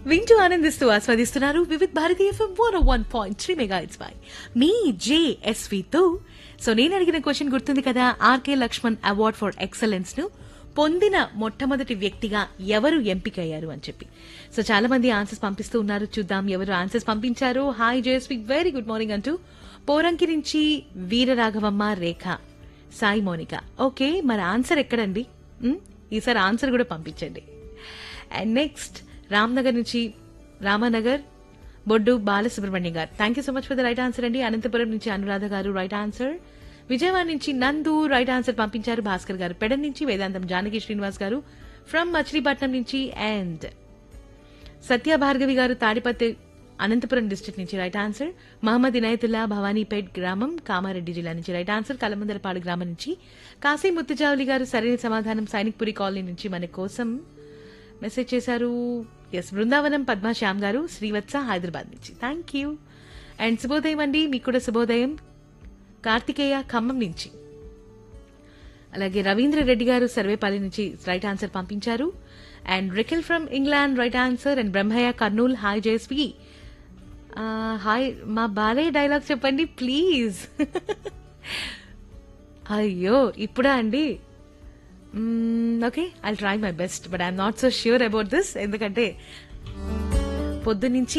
వింటూ ఆనందిస్తూ ఆస్వాదిస్తున్నారు Vividh Bharati FM one one point three mega it's by మీ జేఎస్వితో సో నేను అడిగిన క్వశ్చన్ గుర్తుంది కదా R K Lakshman award for excellence ను పొందిన మొట్టమొదటి వ్యక్తిగా ఎవరు ఎంపికయ్యారు అని చెప్పి సో చాలా మంది ఆన్సర్స్ పంపిస్తూ ఉన్నారు చూద్దాం ఎవరు ఆన్సర్స్ పంపించారు hi JSV very good morning అంటూ పోరంకి నుంచి వీరరాఘవమ్మ రేఖ సాయి మోనిక ఓకే మరి ఆన్సర్ ఎక్కడండి ఉమ్, ఈసారి ఆన్సర్ కూడా పంపించండి అండ్ నెక్స్ట్ రామ్నగర్ నుంచి Ramanagar Boddu Balasubrahmanyam garu thank you so much for the right answer అండి అనంతపురం నుంచి అనురాధ గారు రైట్ ఆన్సర్ విజయవాడ నుంచి నందు రైట్ ఆన్సర్ పంపించారు భాస్కర్ గారు పెడన్ నుంచి వేదాంతం జానకి శ్రీనివాస్ గారు ఫ్రమ్ మచిలీపట్నం నుంచి అండ్ సత్య భార్గవి గారు తాడిపత్రి అనంతపురం డిస్ట్రిక్ట్ నుంచి రైట్ ఆన్సర్ మహమ్మద్ ఇనాయతుల్లా భవానీపేట్ గ్రామం కామారెడ్డి జిల్లా నుంచి రైట్ ఆన్సర్ కలమందలపాడు గ్రామం నుంచి కాశీ ముత్తుజావులి గారు సరైన సమాధానం సైనిక్పురి కాలనీ నుంచి మన కోసం మెసేజ్ చేశారు ఎస్ బృందావనం పద్మా శ్యామ్ గారు శ్రీవత్స హైదరాబాద్ నుంచి థ్యాంక్ యూ అండ్ శుభోదయం అండి మీకు కూడా శుభోదయం కార్తికేయ ఖమ్మం నుంచి అలాగే రవీంద్ర రెడ్డి గారు సర్వేపల్లి నుంచి రైట్ ఆన్సర్ పంపించారు and Rickle from England right answer and Brahmaiah Kurnool hi Jayasvi hi మా బాలయ్య డైలాగ్ చెప్పండి ప్లీజ్ అయ్యో ఇప్పుడా అండి okay I try my best but I'm not so sure about this ఎందుకంటే పొద్దు నుంచి